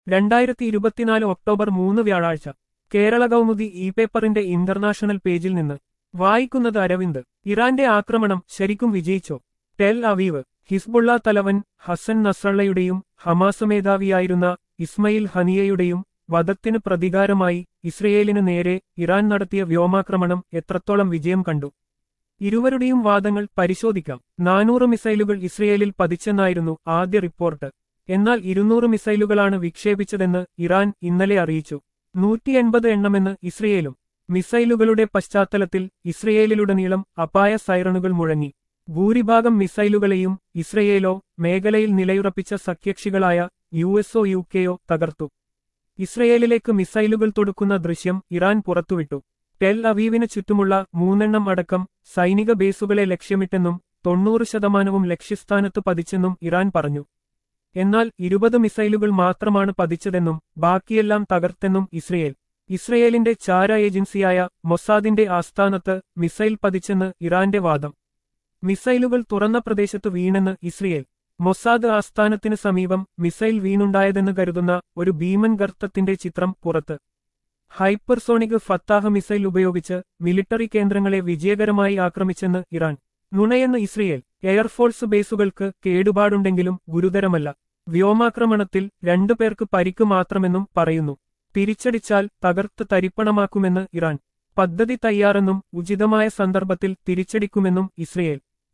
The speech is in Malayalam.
രണ്ടായിരത്തി ഇരുപത്തിനാല് ഒക്ടോബർ മൂന്ന് വ്യാഴാഴ്ച കേരള കൗമുദി ഇ പേപ്പറിന്റെ ഇന്റർനാഷണൽ പേജിൽ നിന്ന് വായിക്കുന്നത് അരവിന്ദ് ഇറാന്റെ ആക്രമണം ശരിക്കും വിജയിച്ചോ ടെൽ അവീവ് ഹിസ്ബുള്ള തലവൻ ഹസൻ നസ്രള്ളയുടെയും ഹമാസ് മേധാവിയായിരുന്ന ഇസ്മയിൽ ഹനിയയുടെയും വധത്തിന് പ്രതികാരമായി ഇസ്രയേലിന് നേരെ ഇറാൻ നടത്തിയ വ്യോമാക്രമണം എത്രത്തോളം വിജയം കണ്ടു ഇരുവരുടെയും വാദങ്ങൾ പരിശോധിക്കാം നാനൂറ് മിസൈലുകൾ ഇസ്രയേലിൽ പതിച്ചെന്നായിരുന്നു ആദ്യ റിപ്പോർട്ട് എന്നാൽ ഇരുന്നൂറ് മിസൈലുകളാണ് വിക്ഷേപിച്ചതെന്ന് ഇറാൻ ഇന്നലെ അറിയിച്ചു നൂറ്റി എൺപത് എണ്ണമെന്ന് ഇസ്രയേലും മിസൈലുകളുടെ പശ്ചാത്തലത്തിൽ ഇസ്രയേലിലുടനീളം അപായ സൈറണുകൾ മുഴങ്ങി ഭൂരിഭാഗം മിസൈലുകളെയും ഇസ്രയേലോ മേഖലയിൽ നിലയുറപ്പിച്ച സഖ്യകക്ഷികളായ യു എസോ യു കെയോ തകർത്തു ഇസ്രയേലിലേക്ക് മിസൈലുകൾ തൊടുക്കുന്ന ദൃശ്യം ഇറാൻ പുറത്തുവിട്ടു ടെൽ അവീവിന് ചുറ്റുമുള്ള മൂന്നെണ്ണം അടക്കം സൈനിക ബേസുകളെ ലക്ഷ്യമിട്ടെന്നും തൊണ്ണൂറ് ശതമാനവും ലക്ഷ്യസ്ഥാനത്ത് പതിച്ചെന്നും ഇറാൻ പറഞ്ഞു എന്നാൽ ഇരുപത് മിസൈലുകൾ മാത്രമാണ് പതിച്ചതെന്നും ബാക്കിയെല്ലാം തകർത്തെന്നും ഇസ്രയേൽ ഇസ്രയേലിന്റെ ചാര ഏജൻസിയായ മൊസാദിന്റെ ആസ്ഥാനത്ത് മിസൈൽ പതിച്ചെന്ന് ഇറാന്റെ വാദം മിസൈലുകൾ തുറന്ന പ്രദേശത്ത് വീണെന്ന് ഇസ്രയേൽ മൊസാദ് ആസ്ഥാനത്തിന് സമീപം മിസൈൽ വീണുണ്ടായതെന്ന് കരുതുന്ന ഒരു ഭീമൻ ഗർത്തത്തിന്റെ ചിത്രം പുറത്ത് ഹൈപ്പർസോണിക് ഫത്താഹ് മിസൈൽ ഉപയോഗിച്ച് മിലിറ്ററി കേന്ദ്രങ്ങളെ വിജയകരമായി ആക്രമിച്ചെന്ന് ഇറാൻ നുണയെന്ന് ഇസ്രയേൽ എയർഫോഴ്സ് ബേസുകൾക്ക് കേടുപാടുണ്ടെങ്കിലും ഗുരുതരമല്ല വ്യോമാക്രമണത്തിൽ രണ്ടു പേർക്ക് പരിക്ക് മാത്രമെന്നും പറയുന്നു തിരിച്ചടിച്ചാൽ തകർത്ത് തരിപ്പണമാക്കുമെന്ന് ഇറാൻ പദ്ധതി തയ്യാറെന്നും ഉചിതമായ സന്ദർഭത്തിൽ തിരിച്ചടിക്കുമെന്നും ഇസ്രയേൽ